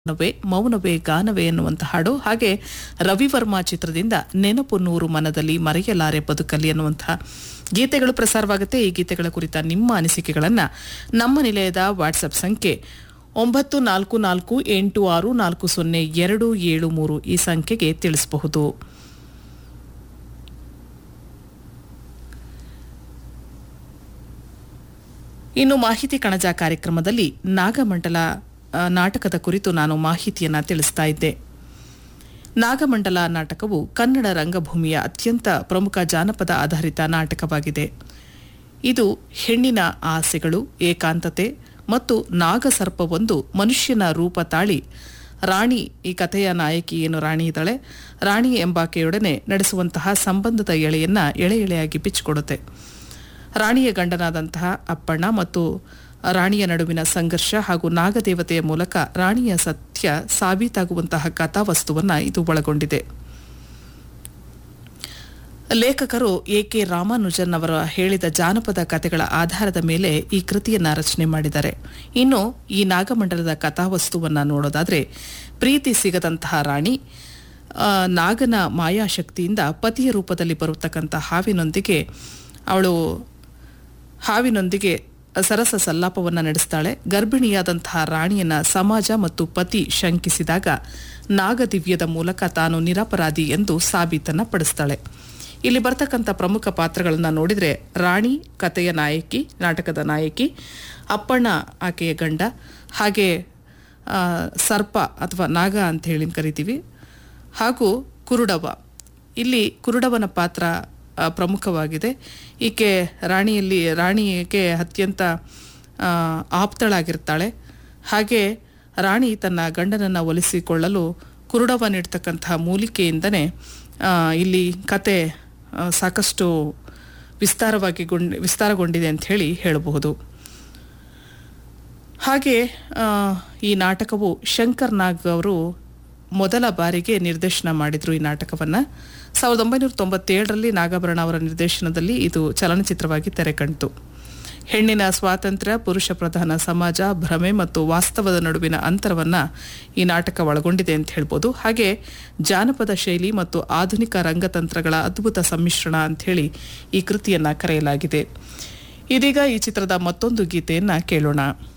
ಮೌನವೇ ಮೌನವೇ ಗಾನವೇ ಎನ್ನುವಂತ ಹಾಡು ಹಾಗೆ ರವಿವರ್ಮ ಚಿತ್ರದಿಂದ ನೆನಪು ನೂರು ಮನದಲ್ಲಿ ಮರೆಯಲಾರೆ ಬದುಕಲಿ ಎನ್ನುವಂತಹ ಗೀತೆಗಳು ಪ್ರಸಾರವಾಗುತ್ತೆ ಈ ಗೀತೆಗಳ ಕುರಿತ ನಿಮ್ಮ ಅನಿಸಿಕೆಗಳನ್ನು ನಮ್ಮ ನಿಲಯದ ವಾಟ್ಸಪ್ ಸಂಖ್ಯೆ ಒಂಬತ್ತು ನಾಲ್ಕು ನಾಲ್ಕು ಎಂಟು ಆರು ನಾಲ್ಕು ಸೊನ್ನೆ ಎರಡು ಏಳು ಮೂರು ಈ ಸಂಖ್ಯೆಗೆ ತಿಳಿಸಬಹುದು ಇನ್ನು ಮಾಹಿತಿ ಕಣಜ ಕಾರ್ಯಕ್ರಮದಲ್ಲಿ ನಾಗಮಂಡಲ ಆ, ನಾಟಕದ ಕುರಿತು ನಾನು ಮಾಹಿತಿಯನ್ನ ತಿಳಿಸ್ತಾ ಇದ್ದೆ ನಾಗಮಂಡಲ ನಾಟಕವು ಕನ್ನಡ ರಂಗಭೂಮಿಯ ಅತ್ಯಂತ ಪ್ರಮುಖ ಜಾನಪದ ಆಧಾರಿತ ನಾಟಕವಾಗಿದೆ ಇದು ಹೆಣ್ಣಿನ ಆಸೆಗಳು ಏಕಾಂತತೆ ಮತ್ತು ನಾಗಸರ್ಪವೊಂದು ಮನುಷ್ಯನ ರೂಪ ತಾಳಿ ರಾಣಿ ಈ ಕಥೆಯ ನಾಯಕಿ ಏನು ರಾಣಿ ಇದ್ದಾಳೆ ರಾಣಿ ಎಂಬಾಕೆಯೊಡನೆ ನಡೆಸುವಂತಹ ಸಂಬಂಧದ ಎಳೆಯನ್ನ ಎಳೆ ಎಳೆಯಾಗಿ ಬಿಚ್ಚಿಕೊಡುತ್ತೆ ರಾಣಿಯ ಗಂಡನಾದಂತಹ ಅಪ್ಪಣ್ಣ ಮತ್ತು ರಾಣಿಯ ನಡುವಿನ ಸಂಘರ್ಷ ಹಾಗೂ ನಾಗದೇವತೆಯ ಮೂಲಕ ರಾಣಿಯ ಸತ್ಯ ಸಾಬೀತಾಗುವಂತಹ ಕಥಾವಸ್ತುವನ್ನ ಇದು ಒಳಗೊಂಡಿದೆ ಲೇಖಕರು ಎ ಕೆ ರಾಮಾನುಜನ್ ಅವರ ಹೇಳಿದ ಜಾನಪದ ಕಥೆಗಳ ಆಧಾರದ ಮೇಲೆ ಈ ಕೃತಿಯನ್ನ ರಚನೆ ಮಾಡಿದ್ದಾರೆ ಇನ್ನು ಈ ನಾಗಮಂಡಲದ ಕಥಾವಸ್ತುವನ್ನ ನೋಡೋದಾದ್ರೆ ಪ್ರೀತಿ ಸಿಗದಂತಹ ರಾಣಿ ಆ, ನಾಗನ ಮಾಯಾಶಕ್ತಿಯಿಂದ ಪತಿಯ ರೂಪದಲ್ಲಿ ಬರತಕ್ಕಂಥ ಹಾವಿನೊಂದಿಗೆ ಅವಳು ಹಾವಿನೊಂದಿಗೆ ಸರಸ ಸಲ್ಲಾಪವನ್ನ ನಡೆಸ್ತಾಳೆ ಗರ್ಭಿಣಿಯಾದಂತಹ ರಾಣಿಯನ್ನ ಸಮಾಜ ಮತ್ತು ಪತಿ ಶಂಕಿಸಿದಾಗ ನಾಗದಿವ್ಯದ ಮೂಲಕ ತಾನು ನಿರಪರಾಧಿ ಎಂದು ಸಾಬೀತನ್ನ ಪಡಿಸ್ತಾಳೆ ಇಲ್ಲಿ ಬರ್ತಕ್ಕಂಥ ಪ್ರಮುಖ ಪಾತ್ರಗಳನ್ನ ನೋಡಿದ್ರೆ ರಾಣಿ ಕಥೆಯ ನಾಯಕಿ ನಾಟಕದ ನಾಯಕಿ ಅಪ್ಪಣ್ಣ ಆಕೆಯ ಗಂಡ ಹಾಗೆ ಆ, ಸರ್ಪ ಅಥವಾ ನಾಗ ಅಂತ ಹೇಳಿ ಕರಿತೀವಿ ಹಾಗೂ ಕುರುಡವ ಇಲ್ಲಿ ಕುರುಡವನ ಪಾತ್ರ ಆ, ಪ್ರಮುಖವಾಗಿದೆ ಈಕೆ ರಾಣಿಯಲ್ಲಿ ರಾಣಿಗೆ ಅತ್ಯಂತ ಆ, ಆಪ್ತಳಾಗಿರ್ತಾಳೆ ಹಾಗೆ ರಾಣಿ ತನ್ನ ಗಂಡನನ್ನು ಒಲಿಸಿಕೊಳ್ಳಲು ಕುರುಡವ ನೀಡ್ತಕ್ಕಂತಹ ಮೂಲಿಕೆಯಿಂದನೇ ಆ, ಇಲ್ಲಿ ಕತೆ ಆ, ಸಾಕಷ್ಟು ವಿಸ್ತಾರವಾಗಿ ಗೊಂಡ್ ವಿಸ್ತಾರಗೊಂಡಿದೆ ಅಂತ ಹೇಳಿ ಹೇಳಬಹುದು ಹಾಗೆ ಆ, ಈ ನಾಟಕವು ಶಂಕರ್ ನಾಗ್ ಅವರು ಮೊದಲ ಬಾರಿಗೆ ನಿರ್ದೇಶನ ಮಾಡಿದ್ರು ಈ ನಾಟಕವನ್ನ ಸಾವಿರದ ಒಂಬೈನೂರ ತೊಂಬತ್ತೇಳರಲ್ಲಿ ನಾಗಾಭರಣ ಅವರ ನಿರ್ದೇಶನದಲ್ಲಿ ಇದು ಚಲನಚಿತ್ರವಾಗಿ ತೆರೆ ಕಂಡಿತು ಹೆಣ್ಣಿನ ಸ್ವಾತಂತ್ರ್ಯ ಪುರುಷ ಪ್ರಧಾನ ಸಮಾಜ ಭ್ರಮೆ ಮತ್ತು ವಾಸ್ತವದ ನಡುವಿನ ಅಂತರವನ್ನ ಈ ನಾಟಕ ಒಳಗೊಂಡಿದೆ ಅಂತ ಹೇಳ್ಬೋದು ಹಾಗೆ ಜಾನಪದ ಶೈಲಿ ಮತ್ತು ಆಧುನಿಕ ರಂಗತಂತ್ರಗಳ ಅದ್ಭುತ ಸಮ್ಮಿಶ್ರಣ ಅಂತ ಹೇಳಿ ಈ ಕೃತಿಯನ್ನ ಕರೆಯಲಾಗಿದೆ ಇದೀಗ ಈ ಚಿತ್ರದ ಮತ್ತೊಂದು ಗೀತೆಯನ್ನ ಕೇಳೋಣ